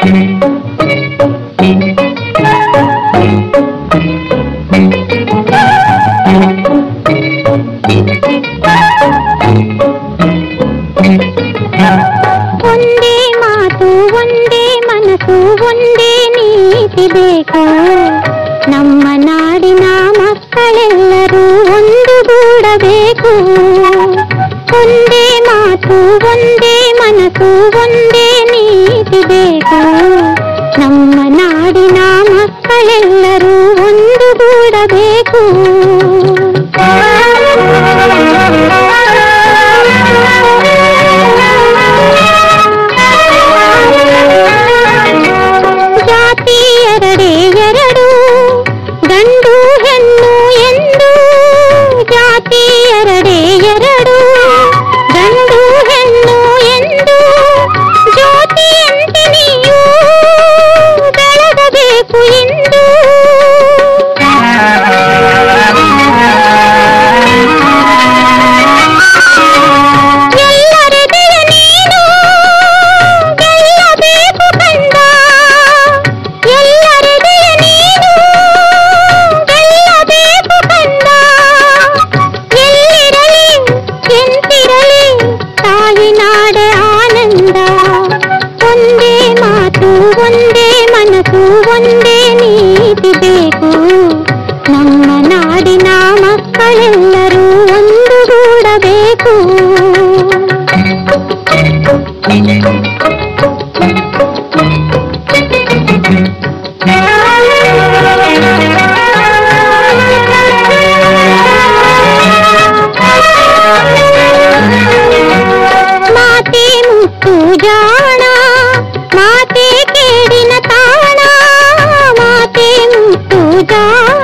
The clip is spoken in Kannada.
ಒಂದೇ ಮಾತು ಒಂದೇ ಮನಸ್ಸು ಒಂದೇ ನೀತಿ ಬೇಕು ನಮ್ಮ ನಾಡಿನ ಮಕ್ಕಳೆಲ್ಲರೂ ಒಂದುಗೂಡಬೇಕು ಒಂದೇ ಮಾತು ಒಂದೇ ಮನಸ್ಸು ಒಂದೇ ನೀತಿ ಬೇಕು ನಮ್ಮ ನಾಡಿನ ಮಕ್ಕಳೆಲ್ಲರೂ ಒಂದುಗೂಡಬೇಕು ಜಾತಿ ಎರಡೇ ಎರಡು ಗಂಡು ಹೆಣ್ಣು ಎಂದು ಜಾತಿ ಎರಡೇ ಎರಡು ಗಂಡು ಹೆಣ್ಣು ಎಂದು ಜ್ಯೋತಿಯಂತೆ ನೀವು ಬೆಳಗಬೇಕು ಎಂದು ಎಲ್ಲರೆದೆಯ ನೀನು ಗೆಲ್ಲಬೇಕು ಕಂದ ಎಲ್ಲರೆದೆಯ ನೀನು ಗೆಲ್ಲಬೇಕು ಕಂದ ಎಲ್ಲಿರಲಿ ಎಂತಿರಲಿ ತಾಯಿ ನಾಡೆ ಆನಂದ ಒಂದೇ ಮಾತು ಒಂದೇ ಮನಸ್ಸು ಒಂದೇ ನೀತಿ ಬೇಕು ನಮ್ಮ ನಾಡಿನ ಮಕ್ಕಳೆಲ್ಲರೂ ಒಂದುಗೂಡಬೇಕು ಮಾತೆ ಮುತ್ತು ಜಾಣ ಮಾತೆ ಕೇಡಿನ ತಾಣ ಮಾತೆ ಮುತ್ತು ಜಾಣ